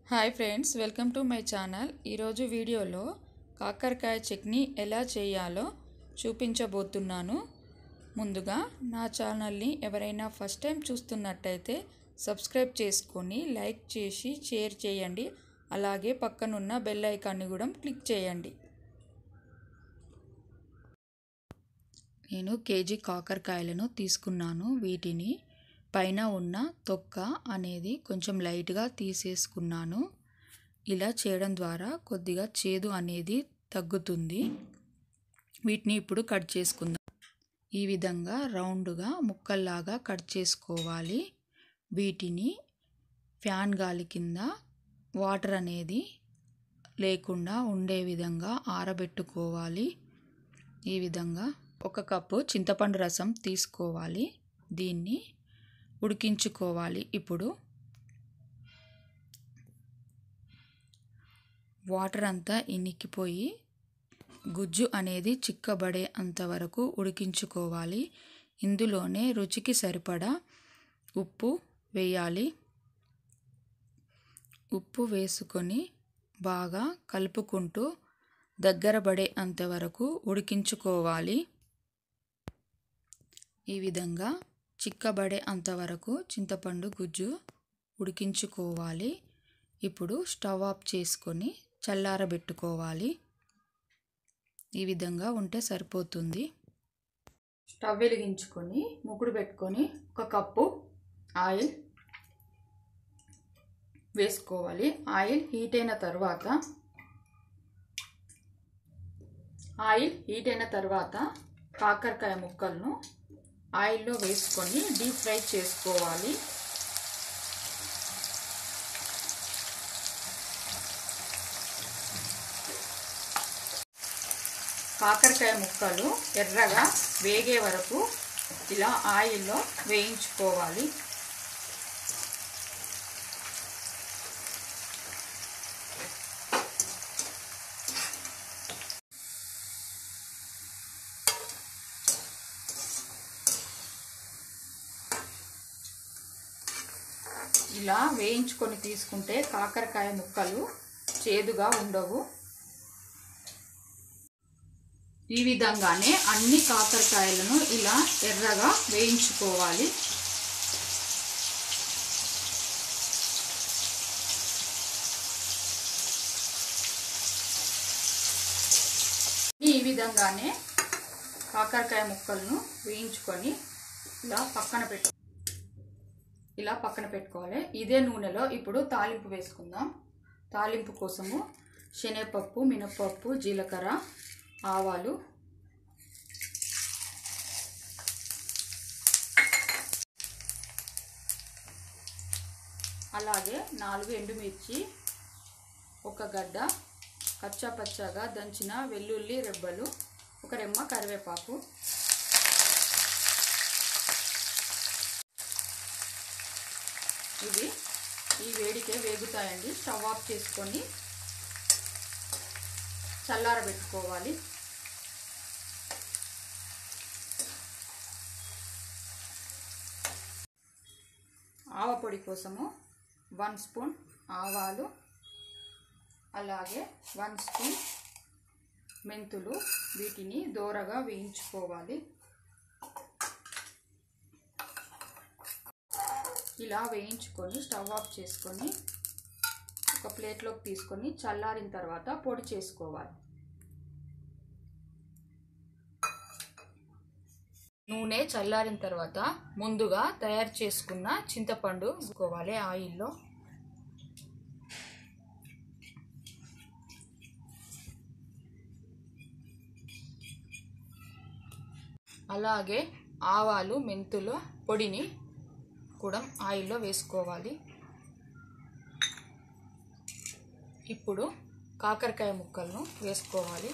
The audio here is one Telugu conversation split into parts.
hi friends welcome to my channel ఈరోజు వీడియోలో కాకరకాయ చట్నీ ఎలా చేయాలో చూపించబోతున్నాను ముందుగా నా ఛానల్ని ఎవరైనా ఫస్ట్ టైం చూస్తున్నట్టయితే సబ్స్క్రైబ్ చేసుకొని లైక్ చేసి షేర్ చేయండి అలాగే పక్కనున్న బెల్ ఐకాన్ని కూడా క్లిక్ చేయండి నేను కేజీ కాకరకాయలను తీసుకున్నాను వీటిని పైన ఉన్న తొక్క అనేది కొంచెం లైట్గా తీసేసుకున్నాను ఇలా చేయడం ద్వారా కొద్దిగా చేదు అనేది తగ్గుతుంది వీటిని ఇప్పుడు కట్ చేసుకుందాం ఈ విధంగా రౌండ్గా ముక్కల్లాగా కట్ చేసుకోవాలి వీటిని ఫ్యాన్ గాలి కింద వాటర్ అనేది లేకుండా ఉండే విధంగా ఆరబెట్టుకోవాలి ఈ విధంగా ఒక కప్పు చింతపండు రసం తీసుకోవాలి దీన్ని ఉడికించుకోవాలి ఇప్పుడు వాటర్ అంతా ఇనికిపోయి గుజ్జు అనేది చిక్కబడే అంతవరకు ఉడికించుకోవాలి ఇందులోనే రుచికి సరిపడా ఉప్పు వేయాలి ఉప్పు వేసుకొని బాగా కలుపుకుంటూ దగ్గర పడే అంతవరకు ఉడికించుకోవాలి ఈ విధంగా చిక్కబడే అంతవరకు చింతపండు గుజ్జు ఉడికించుకోవాలి ఇప్పుడు స్టవ్ ఆఫ్ చేసుకొని చల్లారబెట్టుకోవాలి ఈ విధంగా ఉంటే సరిపోతుంది స్టవ్ వెలిగించుకొని ముకుడు పెట్టుకొని ఒక కప్పు ఆయిల్ వేసుకోవాలి ఆయిల్ హీట్ అయిన తర్వాత ఆయిల్ హీట్ అయిన తర్వాత కాకరకాయ ముక్కలను ఆయిల్లో వేసుకొని డీప్ ఫ్రై చేసుకోవాలి కాకరకాయ ముక్కలు ఎర్రగా వేగే వరకు ఇలా ఆయిల్లో వేయించుకోవాలి ఇలా వేయించుకొని తీసుకుంటే కాకరకాయ ముక్కలు చేదుగా ఉండవు ఈ విధంగానే అన్ని కాకరకాయలను ఇలా ఎర్రగా వేయించుకోవాలి ఈ విధంగానే కాకరకాయ ముక్కలను వేయించుకొని ఇలా పక్కన పెట్టు ఇలా పక్కన పెట్టుకోవాలి ఇదే నూనెలో ఇప్పుడు తాలింపు వేసుకుందాం తాలింపు కోసము శనగపప్పు మినపప్పు జీలకర్ర ఆవాలు అలాగే నాలుగు ఎండుమిర్చి ఒక గడ్డ కచ్చా పచ్చగా దంచిన వెల్లుల్లి రెబ్బలు ఒక రెమ్మ కరివేపాకు ఇవి ఈ వేడికే వేగుతాయండి స్టవ్ ఆఫ్ చేసుకొని చల్లారబెట్టుకోవాలి ఆవపొడి కోసము వన్ స్పూన్ ఆవాలు అలాగే వన్ స్పూన్ మెంతులు వీటిని దోరగా వేయించుకోవాలి ఇలా వేయించుకొని స్టవ్ ఆఫ్ చేసుకొని ఒక ప్లేట్లోకి తీసుకొని చల్లారిన తర్వాత పొడి చేసుకోవాలి నూనె చల్లారిన తర్వాత ముందుగా తయారు చేసుకున్న చింతపండు వేసుకోవాలి ఆయిల్లో అలాగే ఆవాలు మెంతుల పొడిని కూడా ఆయిల్లో వేసుకోవాలి ఇప్పుడు కాకరకాయ ముక్కలను వేసుకోవాలి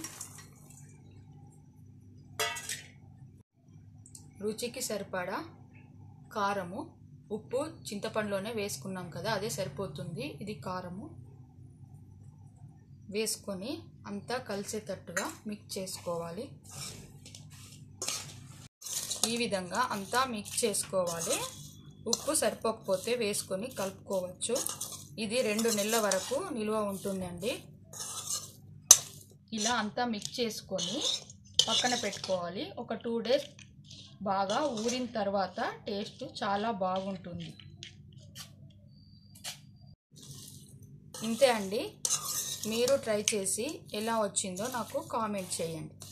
రుచికి సరిపడా కారము ఉప్పు చింతపండులోనే వేసుకున్నాం కదా అదే సరిపోతుంది ఇది కారము వేసుకొని అంతా కలిసేటట్టుగా మిక్స్ చేసుకోవాలి ఈ విధంగా అంతా మిక్స్ చేసుకోవాలి ఉప్పు సరిపోకపోతే వేసుకొని కలుపుకోవచ్చు ఇది రెండు నెలల వరకు నిల్వ ఉంటుందండి ఇలా అంతా మిక్స్ చేసుకొని పక్కన పెట్టుకోవాలి ఒక టూ డేస్ బాగా ఊరిన తర్వాత టేస్ట్ చాలా బాగుంటుంది ఇంతే అండి మీరు ట్రై చేసి ఎలా వచ్చిందో నాకు కామెంట్ చేయండి